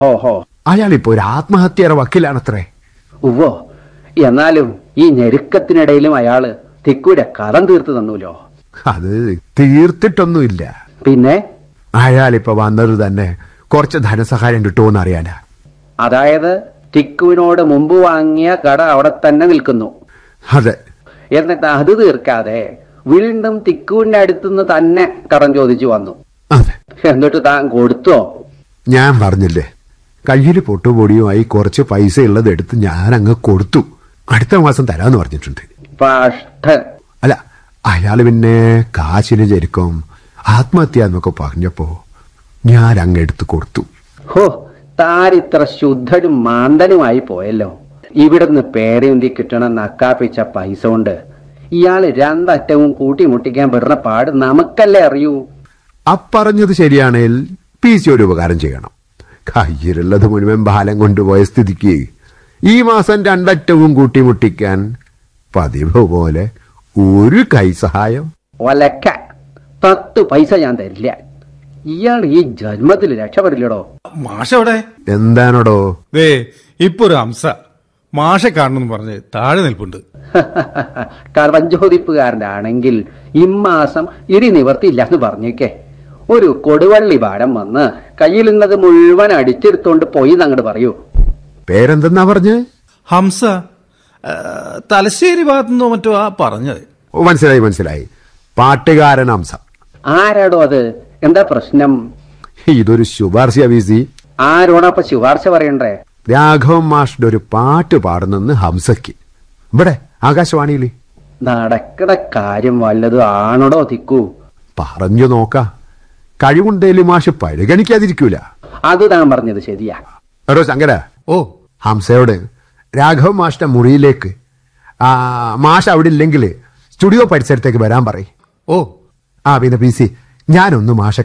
ഓഹോ അയാളിപ്പോ ഒരു ആത്മഹത്യയുടെ വക്കീലാണത്രേ ഉവ്വോ എന്നാലും ഈ ഞെരുക്കത്തിനിടയിലും അയാള് തിക്കൂടെ കടം തീർത്ത് തന്നൂലോ അത് തീർത്തിട്ടൊന്നുമില്ല പിന്നെ അയാളിപ്പോ വന്നത് തന്നെ കുറച്ച് ധനസഹായം കിട്ടുമോന്ന് അറിയാനാ അതായത് ടിക്കുവിനോട് മുമ്പ് വാങ്ങിയ കട അവിടെ തന്നെ നിൽക്കുന്നു അതെ എന്നിട്ട് അത് തീർക്കാതെ വീണ്ടും തിക്കുവിന്റെ അടുത്തുനിന്ന് തന്നെ കടം ചോദിച്ചു വന്നു അതെ എന്നിട്ട് താൻ കൊടുത്തോ ഞാൻ പറഞ്ഞില്ലേ കയ്യിൽ പൊട്ടുപൊടിയുമായി കുറച്ച് പൈസ ഉള്ളത് എടുത്ത് ഞാൻ അങ്ങ് കൊടുത്തു അടുത്ത മാസം തരാന്ന് പറഞ്ഞിട്ടുണ്ട് പാഷ്ടൻ അല്ല അയാള് പിന്നെ കാശിന് ചെരുക്കം ആത്മഹത്യ എന്നൊക്കെ പറഞ്ഞപ്പോ ഞാൻ അങ്ങ് എടുത്ത് കൊടുത്തു ഹോ താരിത്ര ശുദ്ധനും മാന്തനുമായി പോയല്ലോ ഇവിടുന്ന് പേരയുന്തി കിട്ടണ നക്കാപ്പിച്ച പൈസ കൊണ്ട് ഇയാള് രണ്ടറ്റവും കൂട്ടിമുട്ടിക്കാൻ പെടുന്ന പാട് നമുക്കല്ലേ അറിയൂ അപ്പറഞ്ഞത് ശരിയാണേൽ പി സി ഒരു ഉപകാരം ചെയ്യണം കയ്യിലുള്ളത് മുഴുവൻ ബാലം കൊണ്ടുപോയ സ്ഥിതിക്ക് ഈ മാസം രണ്ടറ്റവും കൂട്ടിമുട്ടിക്കാൻ പതിവ് പോലെ ഒരു കൈ സഹായം ഒലക്ക പത്ത് പൈസ ഞാൻ തരില്ല ഇയാൾ ഈ ജന്മത്തിൽ രക്ഷപ്പെടില്ലടോ മാഷ എവിടെ എന്താണോടോ ദേ ഇപ്പൊ ഒരു ഹംസ മാഷെ കാണണമെന്ന് പറഞ്ഞ് താഴെ നിൽപ്പുണ്ട് കർവഞ്ചോദിപ്പുകാരൻ്റെ ആണെങ്കിൽ ഇമ്മാസം ഇരി നിവർത്തിയില്ല എന്ന് പറഞ്ഞേക്കേ ഒരു കൊടുവള്ളി പാടം വന്ന് കയ്യിലുള്ളത് മുഴുവൻ അടിച്ചെടുത്തോണ്ട് പോയി എന്നങ്ങോട്ട് പറയൂ പേരെന്തെന്നാ പറഞ്ഞ് ഹംസ ആ, തലശ്ശേരി ഭാഗത്തുനിന്നോ മറ്റോ ആ പറഞ്ഞത് ഓ മനസ്സിലായി മനസ്സിലായി പാട്ടുകാരൻ അംസ ആരാടോ അത് എന്താ പ്രശ്നം ഇതൊരു ശുപാർശ വി സി ആരോടപ്പൊ ശുപാർശ പറയണ്ടേ രാഘവൻ മാഷിന്റെ ഒരു പാട്ട് പാടുന്നെന്ന് ഹംസയ്ക്ക് ഇവിടെ ആകാശവാണിയിൽ നടക്കണ കാര്യം വല്ലതും ആണോടോ തിക്കൂ പറഞ്ഞു നോക്ക കഴിവുണ്ടേലും മാഷ് പരിഗണിക്കാതിരിക്കൂല അത് താൻ പറഞ്ഞത് ശരിയാ എടോ ശങ്കര ഓ ഹംസയോട് രാഘവൻ മാഷിന്റെ മുറിയിലേക്ക് ആ, മാഷ് അവിടെ ഇല്ലെങ്കിൽ സ്റ്റുഡിയോ പരിസരത്തേക്ക് വരാൻ പറയും ഓ ആ പിന്നെ പി സി ഞാനൊന്ന് മാഷെ